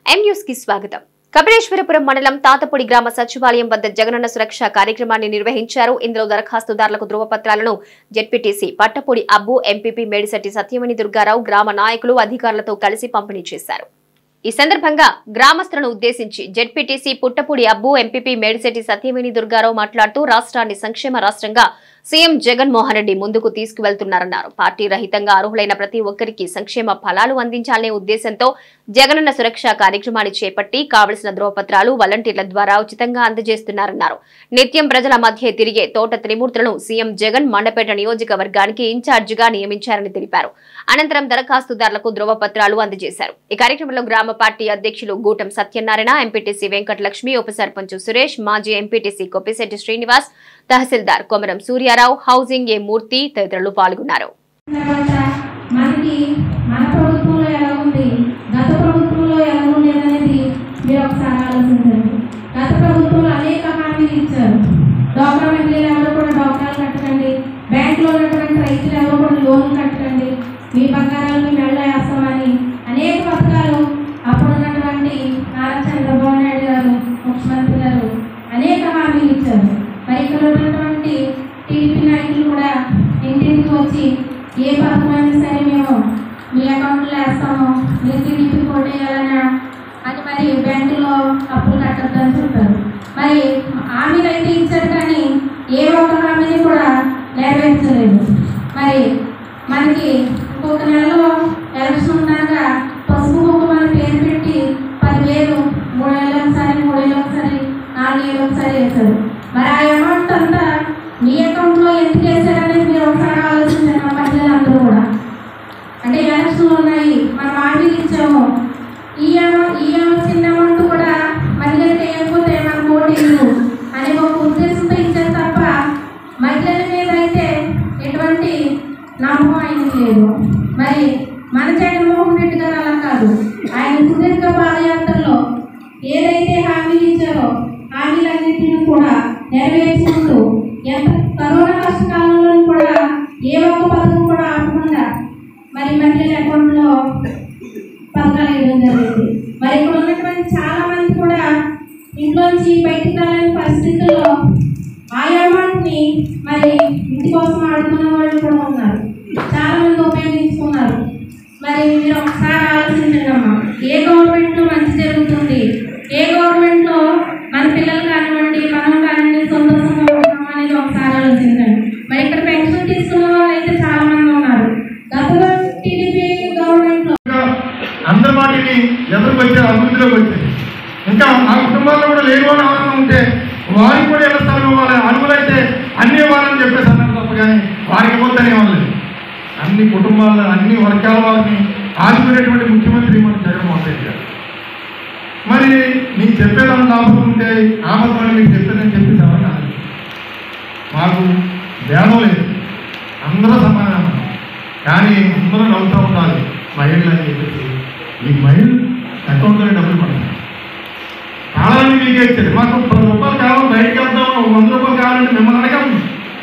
M news కి స్వాగతం కపిలేశ్వరపురం మండలం తాతపూడి గ్రామ సచివాలయం వద్ద జగనన్న సురక్ష కార్యక్రమాన్ని నిర్వహించారు ఇందులో దరఖాస్తుదారులకు ధృవపత్రాలను జెడ్పీటీసీ పట్టపూడి అబ్బు ఎంపీపీ మేడిశెట్టి సత్యమణి దుర్గారావు గ్రామ నాయకులు అధికారులతో కలిసి పంపిణీ చేశారు ఈ సందర్భంగా గ్రామస్తులను ఉద్దేశించి జెడ్పీటీసీ పుట్టపూడి అబ్బు ఎంపీపీ మేడిశెట్టి సత్యమణి దుర్గారావు మాట్లాడుతూ రాష్ట్రాన్ని సంక్షేమ రాష్ట్రంగా సీఎం జగన్మోహన్ రెడ్డి ముందుకు తీసుకువెళ్తున్నారన్నారు పార్టీ రహితంగా అర్హులైన ప్రతి ఒక్కరికి సంక్షేమ ఫలాలు అందించాలనే ఉద్దేశంతో జగనన్న సురక్ష కార్యక్రమాన్ని చేపట్టి కావలసిన ధ్రువపత్రాలు వాలంటీర్ల ద్వారా ఉచితంగా అందజేస్తున్నారన్నారు నిత్యం ప్రజల మధ్య తిరిగే తోట త్రిమూర్తులను సీఎం జగన్ మండపేట నియోజకవర్గానికి ఇన్ఛార్జిగా నియమించారని తెలిపారు అనంతరం దరఖాస్తుదారులకు ధ్రువపత్రాలు అందజేశారు ఈ కార్యక్రమంలో గ్రామ పార్టీ అధ్యక్షులు గూటం సత్యనారాయణ ఎంపీటీసీ వెంకటలక్ష్మి ఉప సర్పంచ్ సురేష్ మాజీ MPTC Koppisetti Srinivas tahsildar Komaram Suryarao housing A Murthy తదితరులు పాల్గొన్నారు తర్వాత మనకి మన ప్రభుత్వంలో ఎలా ఉంది గత ప్రభుత్వంలో ఎలా ఉండేది అనేది మీరు ఒకసారి ఆలోచించండి గత ప్రభుత్వంలో అనేక హామీలు ఇచ్చారు డోక్రా మహిళలు ఎవరు కూడా డోక్రాలు కట్టకండి బ్యాంకులో ఉన్నటువంటి రైతులు ఎవరు కూడా లోన్లు కట్టకండి మీ బంగారాలు మీ మెళ్ళ వేస్తామని అనేక పథకాలు అప్పుడు ఉన్నటువంటి నారా చంద్రబాబు నాయుడు గారు ముఖ్యమంత్రి గారు అనేక హామీలు ఇచ్చారు మరి ఇక్కడ ఉన్నటువంటి టీడీపీ నాయకులు కూడా ఇంటింటికి వచ్చి ఏ పథకమైనా సరే మేము మీ అకౌంట్లో వేస్తాము మీరు టీడీపీ కొట్టేయాలన్నా అని మరి బ్యాంకులో అప్పులు కట్టద్దని చెప్పారు మరి హామీలు అయితే ఇచ్చారు కానీ ఏ ఒక్క హామీని కూడా నెరవేర్చలేదు మరి మనకి ఇంకొక నెలలో ఎలక్షన్ ఉన్నాక పసుపు కుంకుమని పేరు పెట్టి పదివేలు మూడేళ్ళు ఒకసారి మూడేళ్ళు ఒకసారి నాలుగేళ్ళు ఒకసారి వేశారు మరి ఆ అమౌంట్ అంతా మీ అకౌంట్లో ఎందుకు వేశారనేది మీరు ఒకసారి ఆలోచించండి మా ప్రజలందరూ కూడా అంటే ఎలక్షన్లు ఉన్నాయి మనం హామీలు ఇచ్చాము ఈ అమౌ- ఈ అమౌ- చిన్న అమౌంట్ కూడా మహిళలు చేయకపోతే మనకు ఓటీలు అనే ఒక ఉద్దేశంతో ఇచ్చారు తప్ప మహిళల మీద అయితే ఎటువంటి నమ్మకం ఆయనకి లేదు మరి మన జగన్మోహన్ రెడ్డి గారు అలా కాదు ఆయన సుదీర్ఘ పాదయాత్రలో ఏదైతే హామీలు ఇచ్చారో హామీలన్నింటినీ కూడా నెరవేర్చుకుంటూ ఎంత కరోనా కష్టకాలంలో కూడా ఏ ఒక్క పథకం కూడా ఆపకుండా మరి మహిళల అకౌంట్లో పథకాలు వేయడం జరిగింది మరి ఇక్కడ ఉన్నటువంటి చాలా మంది కూడా ఇంట్లోంచి బయటికి రాలేని పరిస్థితుల్లో ఆ అమౌంట్ని మరి ఇంటి కోసం ఆడుకున్న వాళ్ళు కూడా ఉన్నారు చాలా మంది ఉపయోగించుకున్నారు మరి మీరు ఒకసారి ఆలోచించండి అమ్మా ఏ గవర్నమెంట్లో మంచి జరుగుతుంది ఏ గవర్నమెంట్లో మన పిల్లలు కానివ్వండి మనం కానివ్వండి సంతోషంగా ఉన్నాం అనేది ఒకసారి ఆలోచించండి మరి ఇక్కడ పెన్షన్ తీసుకున్న వాళ్ళు అయితే చాలా మంది ఉన్నారు గతంలో టీడీపీ గవర్నమెంట్లో అందరి వాటిని ఎదురుకు వచ్చారు అభివృద్ధిలోకి వచ్చారు ఇంకా ఆ కుటుంబాల్లో కూడా లేని వాళ్ళు ఎవరైనా ఉంటే వారికి కూడా ఎలా స్థలం ఇవ్వాలి అడుగులైతే అన్ని ఇవ్వాలని చెప్పేసి అన్నారు తప్ప కానీ వారికి ఇవ్వద్దనే వాళ్ళు అన్ని కుటుంబాల అన్ని వర్గాల వారిని ఆదుకునేటువంటి ముఖ్యమంత్రి మన జగన్మోహన్ రెడ్డి గారు మరి నీకు చెప్పేదాన్ని లాభం ఉంటే ఆపదమని మీకు చెప్పేదని చెప్పి ఎవరు మాకు భేదం లేదు అందరూ సమానమే కానీ అందరూ నవ్వుతూ ఉండాలి మహిళలు అని చెప్పేసి ఈ మహిళ అకౌంట్లోనే డబ్బులు పడతాయి కావాలని మీకే ఇచ్చారు మాకు పది రూపాయలు కావాలి బయటకు వెళ్తాం ఒక వంద రూపాయలు కావాలంటే మిమ్మల్ని అడగం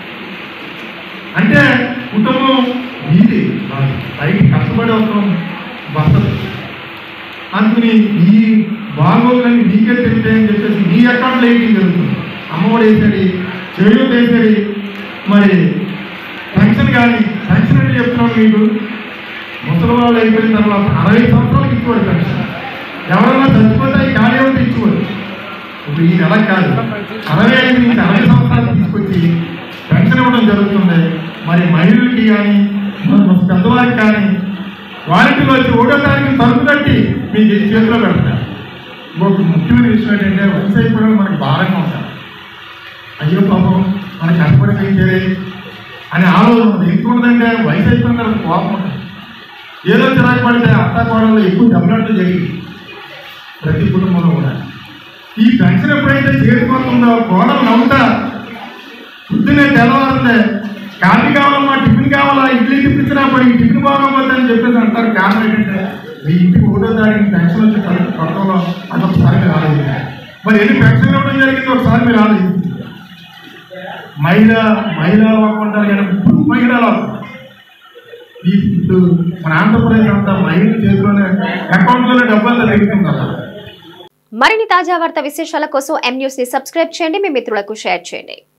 అంటే కుటుంబం మీది పైకి కష్టపడి వస్తాం బస్తది అందుకని ఈ బాగోగులని నీకే తెలిపాయని చెప్పేసి నీ అకౌంట్లో వేయడం జరుగుతుంది అమ్మఒడి వేసాడు చెడు వేసాడు మరి పెన్షన్ కానీ పెన్షన్ అంటే చెప్తున్నాను మీకు ముసలి వాళ్ళు అయిపోయిన తర్వాత అరవై సంవత్సరాలకు ఇచ్చేవాడు పెన్షన్ ఎవరైనా చచ్చిపోతే ఈ ఖాళీ ఉంటే ఇచ్చేవాడు ఇప్పుడు ఈ నెల కాదు అరవై ఐదు నుంచి అరవై సంవత్సరాలు తీసుకొచ్చి పెన్షన్ ఇవ్వడం జరుగుతుంది మరి మహిళలకి కానీ మన పెద్దవారికి కానీ వారికి వచ్చి ఒకటో తారీఖు తలుపు కట్టి మీకు ఈ చేతిలో పెడతారు ఇంకొక ముఖ్యమైన విషయం ఏంటంటే వయసు అయిపోవడం మనకి భారంగా ఉంటారు అయ్యో పాపం మన కష్టపడి పెంచేది అని ఆలోచన ఉంది ఎందుకు ఉంటుందంటే వయసు అయిపోయిన తర్వాత కోపం ఉంటుంది ఏదో చిరాకు పడితే అత్త కోడలు ఎక్కువ దెబ్బలాట్లు జరిగింది ప్రతి కుటుంబంలో కూడా ఈ పెన్షన్ ఎప్పుడైతే చేరుకోతుందో కోడలు నవ్వుతా పొద్దునే తెల్లవారుందే కాఫీ కావాలమ్మా టిఫిన్ కావాలా ఇడ్లీ తిప్పించినా పడి ఈ టిఫిన్ బాగోపోతే అని చెప్పేసి అంటారు కారణం ఏంటంటే మీ ఇంటికి ఒకటో తారీఖు పెన్షన్ వచ్చి పడ- పడటంలో అదొకసారి మీరు ఆలోచించారు మరి ఎన్ని పెన్షన్ ఇవ్వడం జరిగింది ఒకసారి మీరు ఆలోచించారు మహిళ మహిళలు అవ్వకుంటారు కానీ ఇప్పుడు మహిళలు అవుతారు. ఈ ఇప్పుడు మన ఆంధ్రప్రదేశ్ అంతా మహిళ చేతిలోనే అకౌంట్లోనే డబ్బులు తిరుగుతుంది అసలు మరిన్ని తాజా వార్త విశేషాల కోసం ఎం న్యూస్ ని సబ్స్క్రైబ్ చేయండి మీ మిత్రులకు షేర్ చేయండి